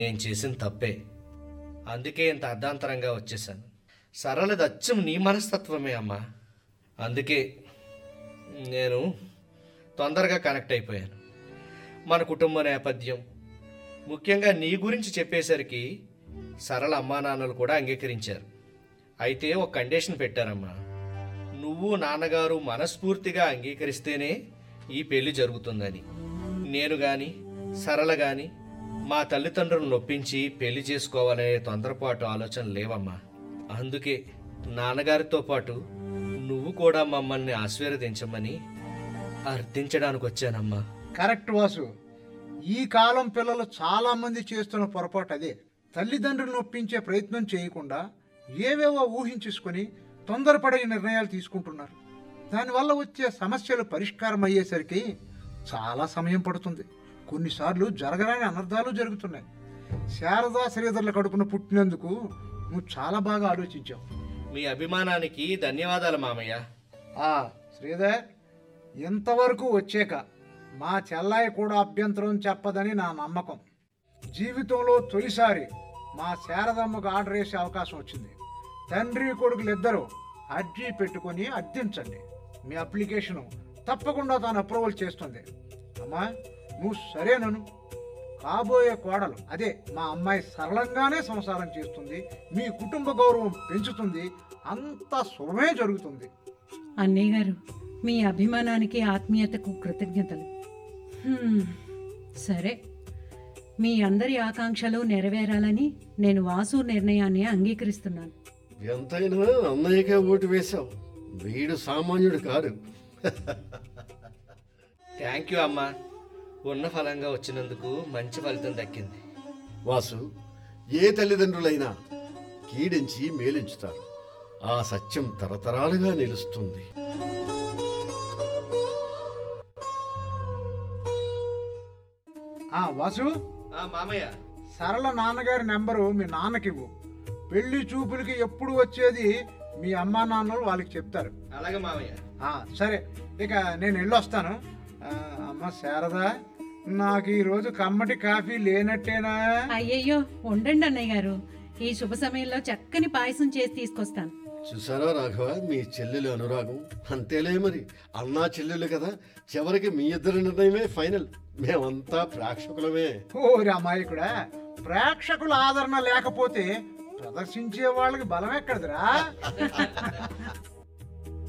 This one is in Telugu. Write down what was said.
నేను చేసిన తప్పే అందుకే ఇంత అర్ధాంతరంగా వచ్చేసాను సరళది అచ్చం నీ మనస్తత్వమే అమ్మా అందుకే నేను తొందరగా కనెక్ట్ అయిపోయాను మన కుటుంబ నేపథ్యం ముఖ్యంగా నీ గురించి చెప్పేసరికి సరళ అమ్మా నాన్నలు కూడా అంగీకరించారు అయితే ఒక కండిషన్ పెట్టారమ్మా నువ్వు నాన్నగారు మనస్ఫూర్తిగా అంగీకరిస్తేనే ఈ పెళ్లి జరుగుతుందని నేను గాని సరళ గాని మా తల్లిదండ్రులను నొప్పించి పెళ్లి చేసుకోవాలనే తొందరపాటు ఆలోచన లేవమ్మా అందుకే నాన్నగారితో పాటు నువ్వు కూడా మమ్మల్ని ఆశీర్వదించమని అర్థించడానికి వచ్చానమ్మా కరెక్ట్ వాసు ఈ కాలం పిల్లలు చాలా మంది చేస్తున్న పొరపాటు అదే తల్లిదండ్రులను ఒప్పించే ప్రయత్నం చేయకుండా ఏవేవో ఊహించేసుకొని తొందరపడే నిర్ణయాలు తీసుకుంటున్నారు దానివల్ల వచ్చే సమస్యలు పరిష్కారం అయ్యేసరికి చాలా సమయం పడుతుంది కొన్నిసార్లు జరగరాని అనర్థాలు జరుగుతున్నాయి శారదా శ్రీధర్ల కడుపున పుట్టినందుకు నువ్వు చాలా బాగా ఆలోచించావు మీ అభిమానానికి ధన్యవాదాలు మామయ్య ఆ శ్రీధర్ ఇంతవరకు వచ్చాక మా చెల్లాయి కూడా అభ్యంతరం చెప్పదని నా నమ్మకం జీవితంలో తొలిసారి మా శారదమ్మకు ఆర్డర్ వేసే అవకాశం వచ్చింది తండ్రి కొడుకులు ఇద్దరు అర్జీ పెట్టుకొని అర్థించండి మీ అప్లికేషను తప్పకుండా తాను అప్రూవల్ చేస్తుంది అమ్మా నువ్వు సరేనను కాబోయే కోడలు అదే మా అమ్మాయి సరళంగానే సంసారం చేస్తుంది మీ కుటుంబ గౌరవం పెంచుతుంది అంత శుభమే జరుగుతుంది అన్నయ్య గారు మీ అభిమానానికి ఆత్మీయతకు కృతజ్ఞతలు హ్మ్, సరే మీ అందరి ఆకాంక్షలు నెరవేరాలని నేను వాసు నిర్ణయాన్ని అంగీకరిస్తున్నాను ఎంతైనా అన్నయ్యకే ఓటు వేశావు వీడు సామాన్యుడు కాదు థ్యాంక్ యూ అమ్మా ఉన్న ఫలంగా వచ్చినందుకు మంచి ఫలితం దక్కింది వాసు ఏ తల్లిదండ్రులైనా కీడించి మేలించుతారు ఆ సత్యం తరతరాలుగా నిలుస్తుంది ఆ వాసు ఆ మామయ్య సరళ నాన్నగారి నెంబరు మీ నాన్నకివ్వు పెళ్లి చూపులకి ఎప్పుడు వచ్చేది మీ అమ్మా నాన్నలు వాళ్ళకి చెప్తారు అలాగే మామయ్య ఆ, సరే ఇక నేను వెళ్ళొస్తాను ఆ, అమ్మ శారదా నాకు ఈరోజు కమ్మటి కాఫీ లేనట్టేనా అయ్యయ్యో ఉండండి అన్నయ్య గారు ఈ శుభ సమయంలో చక్కని పాయసం చేసి తీసుకొస్తాను చూసారా రాఘవ మీ చెల్లెలు అనురాగం అంతేలే మరి అన్నా చెల్లెలు కదా చివరికి మీ ఇద్దరి నిర్ణయమే ఫైనల్ మేమంతా ప్రేక్షకులమే ఓరి అమాయకుడా ప్రేక్షకుల ఆదరణ లేకపోతే ప్రదర్శించే వాళ్ళకి బలం ఎక్కడదిరా